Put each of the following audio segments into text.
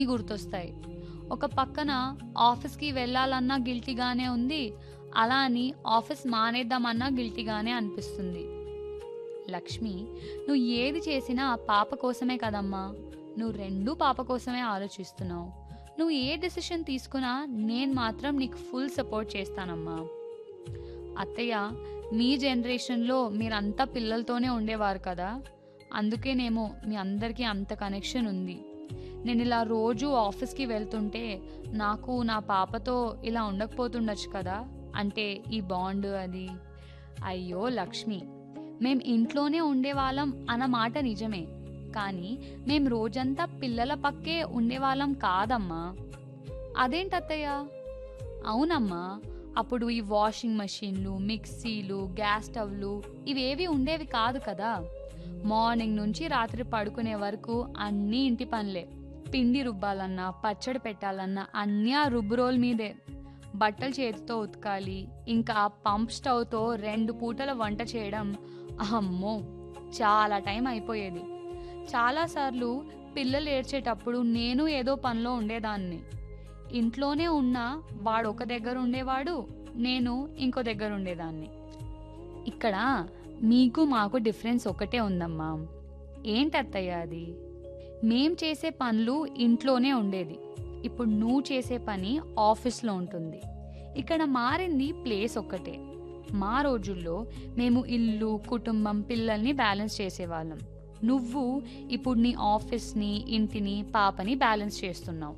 గుర్తొస్తాయి ఒక పక్కన ఆఫీస్కి వెళ్ళాలన్నా గిల్టీగానే ఉంది అలా అని ఆఫీస్ మానేద్దామన్నా గిల్టీగానే అనిపిస్తుంది లక్ష్మి నువ్వు ఏది చేసినా పాప కోసమే కదమ్మా నువ్వు రెండూ పాప కోసమే ఆలోచిస్తున్నావు నువ్వు ఏ డెసిషన్ తీసుకున్నా నేను మాత్రం నీకు ఫుల్ సపోర్ట్ చేస్తానమ్మా అత్తయ్య మీ జనరేషన్లో మీరంతా పిల్లలతోనే ఉండేవారు కదా అందుకేనేమో మీ అందరికీ అంత కనెక్షన్ ఉంది నేను ఇలా రోజు ఆఫీస్కి వెళ్తుంటే నాకు నా పాపతో ఇలా ఉండకపోతుండొచ్చు కదా అంటే ఈ బాండ్ అది అయ్యో లక్ష్మి మేం ఇంట్లోనే ఉండేవాళ్ళం అన్న మాట నిజమే కానీ మేం రోజంతా పిల్లల పక్కే ఉండేవాళ్ళం కాదమ్మా అదేంటత్తయ్య అవునమ్మా అప్పుడు ఈ వాషింగ్ మెషిన్లు మిక్సీలు గ్యాస్ స్టవ్లు ఇవేవి ఉండేవి కాదు కదా మార్నింగ్ నుంచి రాత్రి పడుకునే వరకు అన్నీ ఇంటి పనులే పిండి రుబ్బాలన్నా పచ్చడి పెట్టాలన్నా అన్నీ ఆ రుబ్బు రోల్ మీదే బట్టలు చేతితో ఉతకాలి ఇంకా ఆ పంప్ స్టవ్తో రెండు పూటల వంట చేయడం అమ్మో చాలా టైం అయిపోయేది చాలాసార్లు పిల్లలు ఏడ్చేటప్పుడు నేను ఏదో పనిలో ఉండేదాన్ని ఇంట్లోనే ఉన్నా వాడు ఒక దగ్గర ఉండేవాడు నేను ఇంకో దగ్గర ఉండేదాన్ని ఇక్కడ మీకు మాకు డిఫరెన్స్ ఒకటే ఉందమ్మా ఏంటత్తయ్య అది మేం చేసే పనులు ఇంట్లోనే ఉండేది ఇప్పుడు నువ్వు చేసే పని ఆఫీస్లో ఉంటుంది ఇక్కడ మారింది ప్లేస్ ఒక్కటే మా రోజుల్లో మేము ఇల్లు కుటుంబం పిల్లల్ని బ్యాలెన్స్ చేసేవాళ్ళం నువ్వు ఇప్పుడు నీ ఆఫీస్ని ఇంటిని పాపని బ్యాలెన్స్ చేస్తున్నావు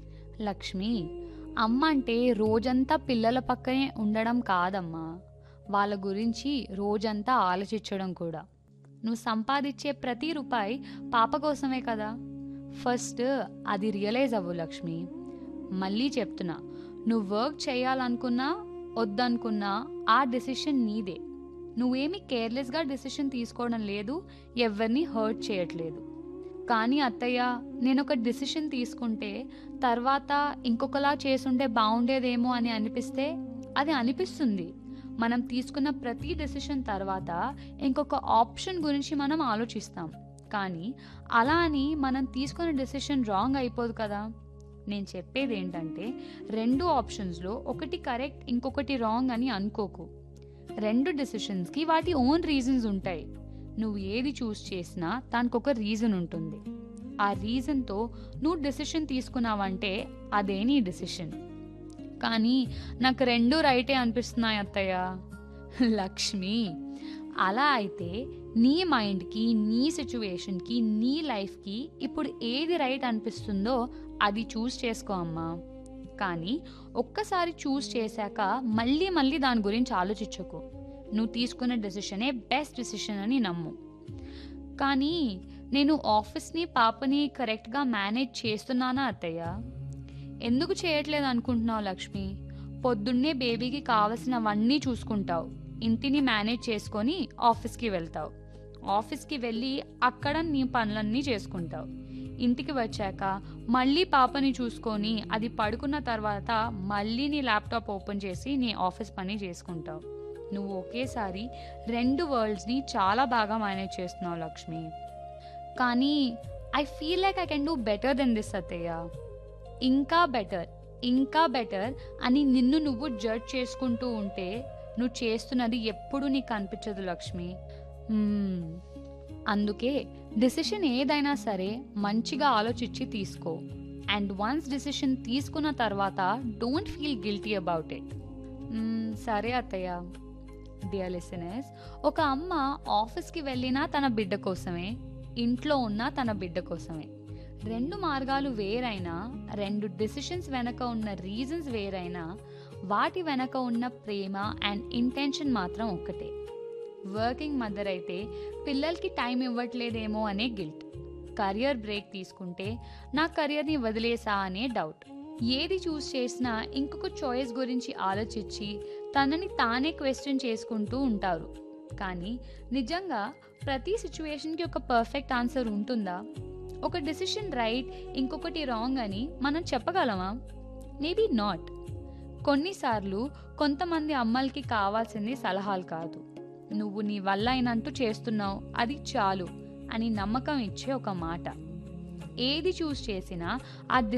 లక్ష్మి అమ్మ అంటే రోజంతా పిల్లల పక్కనే ఉండడం కాదమ్మా వాళ్ళ గురించి రోజంతా ఆలోచించడం కూడా నువ్వు సంపాదించే ప్రతి రూపాయి పాప కోసమే కదా ఫస్ట్ అది రియలైజ్ అవ్వు లక్ష్మి మళ్ళీ చెప్తున్నా నువ్వు వర్క్ చేయాలనుకున్నా వద్దనుకున్నా ఆ డెసిషన్ నీదే నువ్వేమి కేర్లెస్గా డెసిషన్ తీసుకోవడం లేదు ఎవరిని హర్ట్ చేయట్లేదు కానీ అత్తయ్య నేను ఒక డెసిషన్ తీసుకుంటే తర్వాత ఇంకొకలా చేసుంటే బాగుండేదేమో అని అనిపిస్తే అది అనిపిస్తుంది మనం తీసుకున్న ప్రతి డెసిషన్ తర్వాత ఇంకొక ఆప్షన్ గురించి మనం ఆలోచిస్తాం కానీ అలా అని మనం తీసుకున్న డెసిషన్ రాంగ్ అయిపోదు కదా నేను చెప్పేది ఏంటంటే రెండు ఆప్షన్స్లో ఒకటి కరెక్ట్ ఇంకొకటి రాంగ్ అని అనుకోకు రెండు డెసిషన్స్కి వాటి ఓన్ రీజన్స్ ఉంటాయి నువ్వు ఏది చూస్ చేసినా దానికి ఒక రీజన్ ఉంటుంది ఆ రీజన్తో నువ్వు డెసిషన్ తీసుకున్నావంటే అదే నీ డెసిషన్ కానీ నాకు రెండు రైటే అనిపిస్తున్నాయి అత్తయ్య లక్ష్మి అలా అయితే నీ మైండ్కి నీ సిచ్యువేషన్కి నీ లైఫ్కి ఇప్పుడు ఏది రైట్ అనిపిస్తుందో అది చూస్ చేసుకో అమ్మా కానీ ఒక్కసారి చూస్ చేశాక మళ్ళీ మళ్ళీ దాని గురించి ఆలోచించకు నువ్వు తీసుకున్న డెసిషనే బెస్ట్ డెసిషన్ అని నమ్ము కానీ నేను ఆఫీస్ని పాపని కరెక్ట్గా మేనేజ్ చేస్తున్నానా అత్తయ్య ఎందుకు చేయట్లేదు అనుకుంటున్నావు లక్ష్మి పొద్దున్నే బేబీకి కావలసినవన్నీ చూసుకుంటావు ఇంటిని మేనేజ్ చేసుకొని ఆఫీస్కి వెళ్తావు ఆఫీస్కి వెళ్ళి అక్కడ నీ పనులన్నీ చేసుకుంటావు ఇంటికి వచ్చాక మళ్ళీ పాపని చూసుకొని అది పడుకున్న తర్వాత మళ్ళీ నీ ల్యాప్టాప్ ఓపెన్ చేసి నీ ఆఫీస్ పని చేసుకుంటావు నువ్వు ఒకేసారి రెండు వరల్డ్స్ని చాలా బాగా మేనేజ్ చేస్తున్నావు లక్ష్మి కానీ I feel like I can do better than this అత్తయ్య ఇంకా బెటర్ ఇంకా బెటర్ అని నిన్ను నువ్వు జడ్జ్ చేసుకుంటూ ఉంటే నువ్వు చేస్తున్నది ఎప్పుడు నీకు అనిపించదు లక్ష్మి మ్మ్. అందుకే డెసిషన్ ఏదైనా సరే మంచిగా ఆలోచించి తీసుకో అండ్ వన్స్ డెసిషన్ తీసుకున్న తర్వాత don't feel guilty about it సరే అత్తయ్య డియర్ లిసనర్స్ ఒక అమ్మ ఆఫీస్కి వెళ్ళినా తన బిడ్డ కోసమే ఇంట్లో ఉన్న తన బిడ్డ కోసమే రెండు మార్గాలు వేరైనా రెండు డెసిషన్స్ వెనక ఉన్న రీజన్స్ వేరైనా వాటి వెనక ఉన్న ప్రేమ అండ్ ఇంటెన్షన్ మాత్రం ఒక్కటే వర్కింగ్ మదర్ అయితే పిల్లలకి టైం ఇవ్వట్లేదేమో అనే గిల్ట్ కరియర్ బ్రేక్ తీసుకుంటే నా కెరియర్ని వదిలేసా అనే డౌట్ ఏది చూస్ చేసినా ఇంకొక చాయిస్ గురించి ఆలోచించి తనని తానే క్వశ్చన్ చేసుకుంటూ ఉంటారు కానీ నిజంగా ప్రతి సిచ్యువేషన్కి ఒక పర్ఫెక్ట్ ఆన్సర్ ఉంటుందా ఒక డెసిషన్ రైట్ ఇంకొకటి రాంగ్ అని మనం చెప్పగలమా మేబీ నాట్ కొన్నిసార్లు కొంతమంది అమ్మలకి కావాల్సింది సలహాలు కాదు నువ్వు నీ వల్ల అయినంటూ చేస్తున్నావు అది చాలు అని నమ్మకం ఇచ్చే ఒక మాట ఏది చూస్ చేసినా ఆ